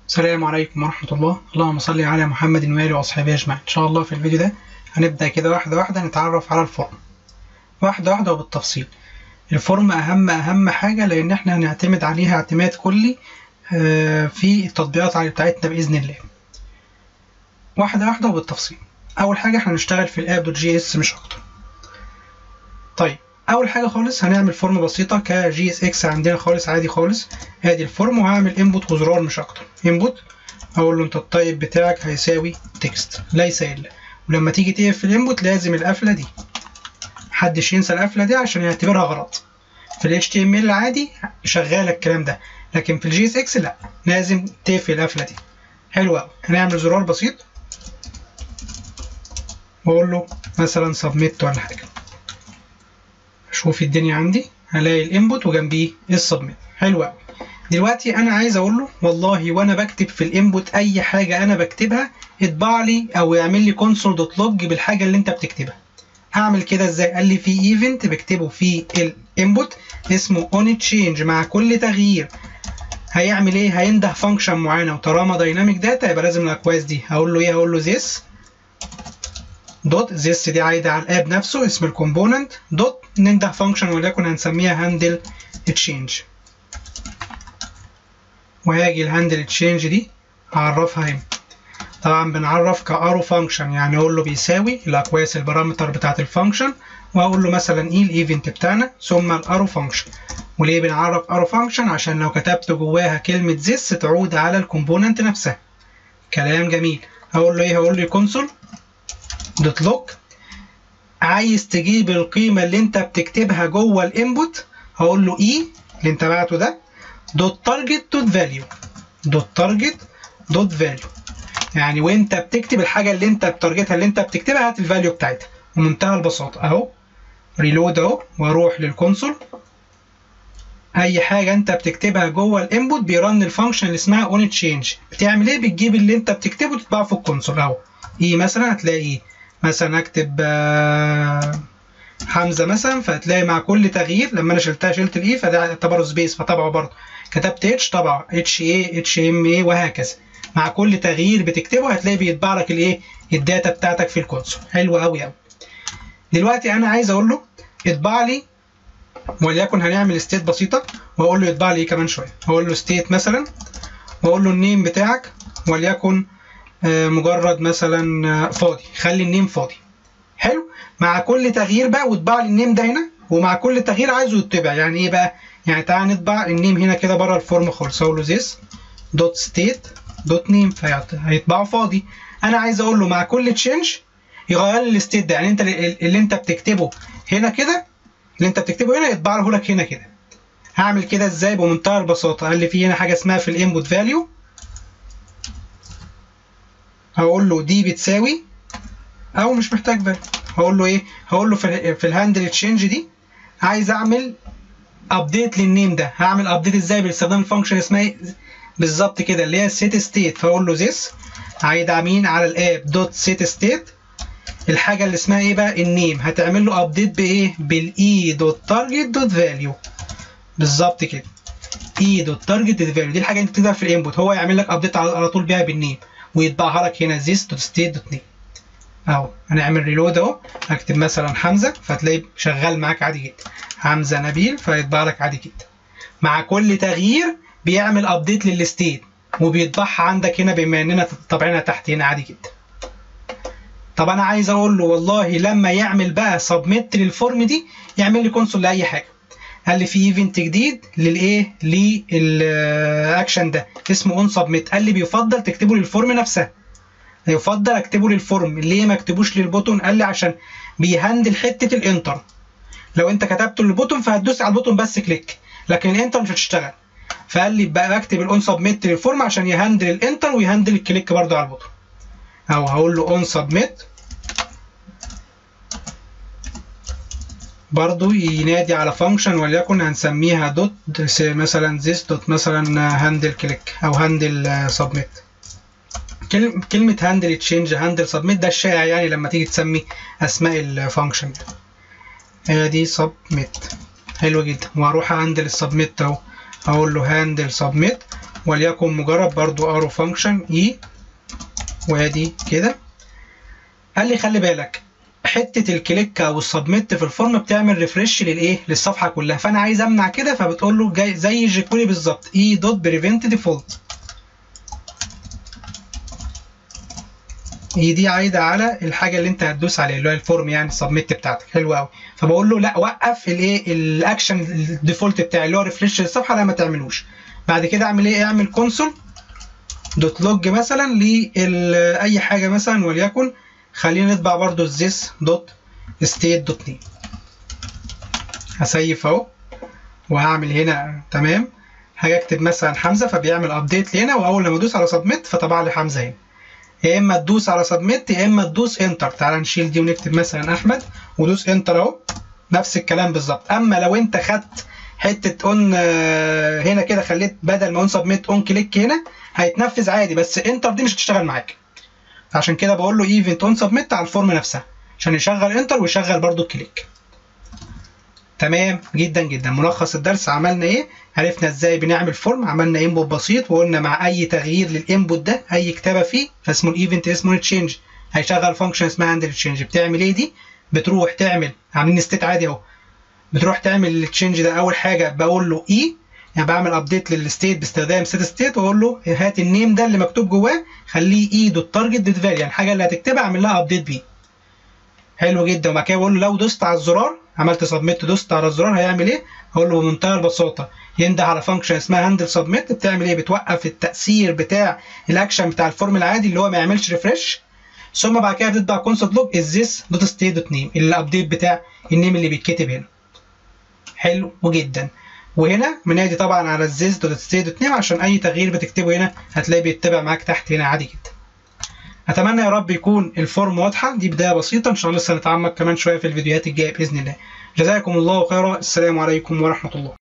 السلام عليكم ورحمة الله اللهم صل على محمد وآله وأصحابه أجمعين إن شاء الله في الفيديو ده هنبدأ كده واحدة واحدة نتعرف على الفورم واحدة واحدة وبالتفصيل الفورم أهم أهم حاجة لأن إحنا هنعتمد عليها اعتماد كلي في التطبيقات بتاعتنا بإذن الله واحدة واحدة وبالتفصيل أول حاجة إحنا هنشتغل في الاب دوت جي اس مش أكتر طيب اول حاجه خالص هنعمل فورم بسيطه كجي اس اكس عندنا خالص عادي خالص ادي الفورم وهعمل انبوت وزرار مش اكتر انبوت اقول له انت التايب بتاعك هيساوي تكست ليس الا ولما تيجي تقفل الانبوت لازم القفله دي محدش ينسى القفله دي عشان يعتبرها غلط في ال HTML العادي شغال الكلام ده لكن في الجي اس اكس لا لازم تقفل القفله دي حلو قوي هنعمل زرار بسيط واقول له مثلا سبميت ولا حاجه شوف الدنيا عندي هلاقي الانبوت وجنبيه السبميت حلو قوي دلوقتي انا عايز اقول له والله وانا بكتب في الانبوت اي حاجه انا بكتبها اطبع لي او اعمل لي كونسول دوت لوج بالحاجه اللي انت بتكتبها اعمل كده ازاي قال لي في ايفنت بكتبه في الانبوت اسمه اون تشينج مع كل تغيير هيعمل ايه هينده فانكشن معينه وطالما دايناميك داتا يبقى لازم الاكواز دي هقول له ايه هقول له this دوت this دي عايده على الاب نفسه اسم الكومبوننت دوت ننده فانكشن وليكن هنسميها هاندل تشينج وهاجي الهاندل تشينج دي اعرفها هنا طبعا بنعرف كارو فانكشن يعني اقول له بيساوي الاكواس البارامتر بتاعت الفانكشن واقول له مثلا ايه الايفنت بتاعنا ثم الارو فانكشن وليه بنعرف ارو فانكشن عشان لو كتبت جواها كلمه this تعود على الكومبوننت نفسها كلام جميل هقول له ايه هقول له كونسول دوت لوج عايز تجيب القيمة اللي انت بتكتبها جوه الانبوت هقول له اي اللي انت بعته ده دوت تارجت دوت فاليو دوت تارجت دوت فاليو يعني وانت بتكتب الحاجة اللي انت بتارجتها اللي انت بتكتبها هات الفاليو بتاعتها ومنتهى البساطة اهو ريلود اهو واروح للكونسول اي حاجة انت بتكتبها جوه الانبوت بيرن الفانكشن اللي اسمها اون تشينج بتعمل ايه بتجيب اللي انت بتكتبه وتطبعه في الكونسول اهو ايه مثلا هتلاقي مثلا اكتب حمزه مثلا فهتلاقي مع كل تغيير لما انا شلتها شلت الاي فده اعتبره سبيس فطبعه برضه كتبت اتش طبعه اتش اي اتش ام اي وهكذا مع كل تغيير بتكتبه هتلاقي بيطبع لك الايه الداتا بتاعتك في الكونسول حلو قوي قوي دلوقتي انا عايز اقول له اطبع لي وليكن هنعمل ستيت بسيطه واقول له يطبع لي ايه كمان شويه هقول له ستيت مثلا واقول له النيم بتاعك وليكن مجرد مثلا فاضي خلي النيم فاضي حلو مع كل تغيير بقى وطبع لي النيم ده هنا ومع كل تغيير عايزه يطبع يعني ايه بقى يعني تعالى نطبع النيم هنا كده بره الفورم خالص اقول له this دوت ستيت دوت نيم فهيطبعه فاضي انا عايز اقول له مع كل تشينج يغير لي الستيت ده يعني انت اللي انت بتكتبه هنا كده اللي انت بتكتبه هنا يطبع له لك هنا كده هعمل كده ازاي بمنتهى البساطه قال لي في هنا حاجه اسمها في الانبوت فاليو هقول له دي بتساوي او مش محتاج فاليو هقول له ايه هقول له في, في الهاندل تشينج دي عايز اعمل ابديت للنيم ده هعمل ابديت ازاي باستخدام الفانكشن اسمها ايه بالظبط كده اللي هي سيت ستيت فاقول له this عايد مين على الاب دوت سيت ستيت الحاجه اللي اسمها ايه بقى النيم هتعمل له ابديت بايه بالاي دوت تارجت دوت فاليو بالظبط كده اي دوت تارجت دوت فاليو دي الحاجه اللي انت بتكتبها في الانبوت هو يعمل لك ابديت على طول بيها بالنيم ويطبعها لك هنا this دوت state دوت name اهو هنعمل ريلود اهو هكتب مثلا حمزه فتلاقيه شغال معاك عادي جدا حمزه نبيل فيطبع لك عادي جدا مع كل تغيير بيعمل ابديت للستيت وبيطبعها عندك هنا بما اننا طابعينها تحت هنا عادي جدا طب انا عايز اقول له والله لما يعمل بقى سبميت للفورم دي يعمل لي كونسول لاي حاجه قال لي في ايفنت جديد للايه للاكشن ده اسمه اون سبميت قال لي بيفضل تكتبه للفورم نفسها يفضل اكتبه للفورم ليه ما اكتبوش للبوتون قال لي عشان بيهندل حته الانتر لو انت كتبته للبوتون فهتدوس على البوتون بس كليك لكن الانتر مش هتشتغل فقال لي بقى اكتب الاون سبميت للفورم عشان يهندل الانتر ويهندل الكليك برده على البوتون او هقول له اون سبميت برضو ينادي على فانكشن وليكن هنسميها دوت مثلا this دوت مثلا هاندل كليك او هاندل سبميت كلمة هاندل تشينج هاندل سبميت ده الشائع يعني لما تيجي تسمي اسماء الفانكشن ادي سبميت حلو جدا واروح هاندل السبميت اهو اقول له هاندل سبميت وليكن مجرد برضو ارو فانكشن اي وادي كده قال لي خلي بالك حته الكليك او السبميت في الفورم بتعمل ريفرش للايه للصفحه كلها فانا عايز امنع كده فبتقول له جاي زي جيكولي بالظبط اي دوت بريفنت ديفولت هي دي عايده على الحاجه اللي انت هتدوس عليها اللي هو الفورم يعني السبميت بتاعتك حلو قوي فبقول له لا وقف الايه الاكشن الديفولت بتاعي اللي هو ريفرش للصفحه لا ما تعملوش بعد كده اعمل ايه اعمل كونسول دوت لوج مثلا لاي حاجه مثلا وليكن خلينا نطبع برضو الزيس دوت ستيت دوت نيم هسيف اهو وهعمل هنا تمام هاجي اكتب مثلا حمزه فبيعمل ابديت لهنا واول لما ادوس على سبميت فطبع لي حمزه هنا يا اما تدوس على سبميت يا اما تدوس انتر تعال نشيل دي ونكتب مثلا احمد ودوس انتر اهو نفس الكلام بالظبط اما لو انت خدت حته اون هنا كده خليت بدل ما اون سبميت اون كليك هنا هيتنفذ عادي بس انتر دي مش هتشتغل معاك عشان كده بقول له ايفنت اون سبميت على الفورم نفسها عشان يشغل انتر ويشغل برضو الكليك تمام جدا جدا ملخص الدرس عملنا ايه عرفنا ازاي بنعمل فورم عملنا انبوت بسيط وقلنا مع اي تغيير للانبوت ده اي كتابه فيه فاسمه الايفنت اسمه تشينج هيشغل فانكشن اسمها هاندل تشينج بتعمل ايه دي بتروح تعمل عاملين ستيت عادي اهو بتروح تعمل التشينج ده اول حاجه بقول له اي يعني بعمل ابديت للستيت باستخدام سيت ستيت واقول له هات النيم ده اللي مكتوب جواه خليه اي دوت تارجت دوت فاليو يعني الحاجه اللي هتكتبها اعمل لها ابديت بيه حلو جدا وبعد كده بقول له لو دوست على الزرار عملت سبميت دوست على الزرار هيعمل ايه؟ هقول له بمنتهى البساطه ينده على فانكشن اسمها هاندل سبميت بتعمل ايه؟ بتوقف التاثير بتاع الاكشن بتاع الفورم العادي اللي هو ما يعملش ريفرش ثم بعد كده بتطبع كونسول لوج از ذيس دوت ستيت دوت نيم الابديت بتاع النيم اللي بيتكتب هنا حلو جدا وهنا منادي طبعا على الزيز دوت ستيت دوت نيم عشان اي تغيير بتكتبه هنا هتلاقيه بيتبع معاك تحت هنا عادي جدا اتمنى يا رب يكون الفورم واضحه دي بدايه بسيطه ان شاء الله لسه هنتعمق كمان شويه في الفيديوهات الجايه باذن الله جزاكم الله خيرا السلام عليكم ورحمه الله